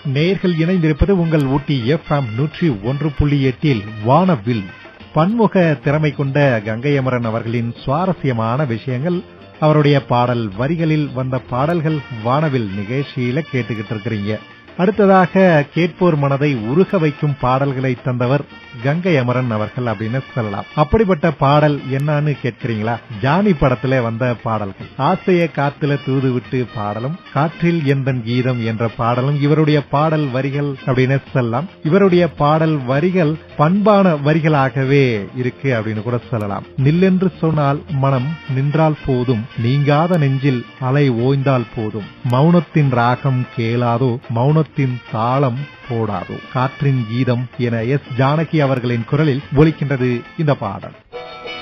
நேர்கள் இணைந்திருப்பது உங்கள் ஊட்டி எஃப்எம் நூற்றி ஒன்று புள்ளி எட்டில் வானவில் பன்முக திறமை கொண்ட கங்கை அமரன் அவர்களின் சுவாரஸ்யமான விஷயங்கள் அவருடைய பாடல் வரிகளில் வந்த பாடல்கள் வானவில் நிகழ்ச்சியில கேட்டுக்கிட்டு இருக்கிறீங்க அடுத்ததாக கேட்போர் மனதை உருக வைக்கும் பாடல்களை தந்தவர் கங்கை அமரன் அவர்கள் அப்படின்னு சொல்லலாம் அப்படிப்பட்ட பாடல் என்னன்னு கேட்கிறீங்களா ஜானி படத்துல வந்த பாடல்கள் ஆசைய காத்துல தூது விட்டு பாடலும் காற்றில் எந்தன் கீதம் என்ற பாடலும் இவருடைய பாடல் வரிகள் அப்படின்னு சொல்லலாம் இவருடைய பாடல் வரிகள் பண்பான வரிகளாகவே இருக்கு அப்படின்னு கூட சொல்லலாம் நில்லென்று சொன்னால் மனம் நின்றால் போதும் நீங்காத நெஞ்சில் அலை ஓய்ந்தால் போதும் மௌனத்தின் ராகம் கேளாதோ மௌனத்தின் தாளம் போடாதோ காற்றின் கீதம் என எஸ் ஜானகி அவர்களின் குரலில் ஒலிக்கின்றது இந்த பாடல்